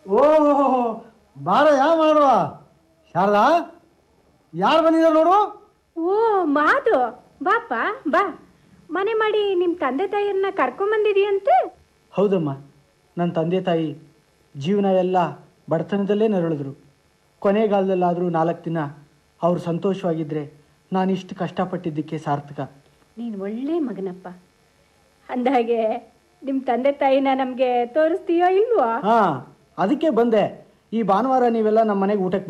ಓ ಬಾರ ಯಾ ಮಾಡುವ ಶಾರದಾ ಯಾರು ಬಂದಿದ್ದಾರೆ ನೋಡು ಓ ಮಾದು ಬಾಪ ಬಾ ಮನೆ ಮಾಡಿ ನಿಮ್ಮ ತಂದೆ ತಾಯಿಯನ್ನ ಕರ್ಕೊಂಬಂದಿದೀಯಂತೆ ಹೌದಮ್ಮ ನನ್ನ ತಂದೆ ತಾಯಿ ಜೀವನ ಎಲ್ಲ ಬಡತನದಲ್ಲೇ ನರಳಿದ್ರು ಕೊನೆಗಾಲದಲ್ಲಾದರೂ ನಾಲ್ಕು ದಿನ ಅವ್ರು ಸಂತೋಷವಾಗಿದ್ದರೆ ನಾನಿಷ್ಟು ಕಷ್ಟಪಟ್ಟಿದ್ದಕ್ಕೆ ಸಾರ್ಥಕ ನೀನು ಒಳ್ಳೆ ಮಗನಪ್ಪ ಅಂದಾಗೆ ನಿಮ್ಮ ತಂದೆ ತಾಯಿನ ನಮಗೆ ತೋರಿಸ್ತೀಯೋ ಇಲ್ವೋ ಹಾಂ ಅದಕ್ಕೆ ಬಂದೆ ಈ ಭಾನುವಾರ ನೀವೆಲ್ಲ ನಮ್ಮ ಮನೆಗೆ ಊಟಕ್ಕೆ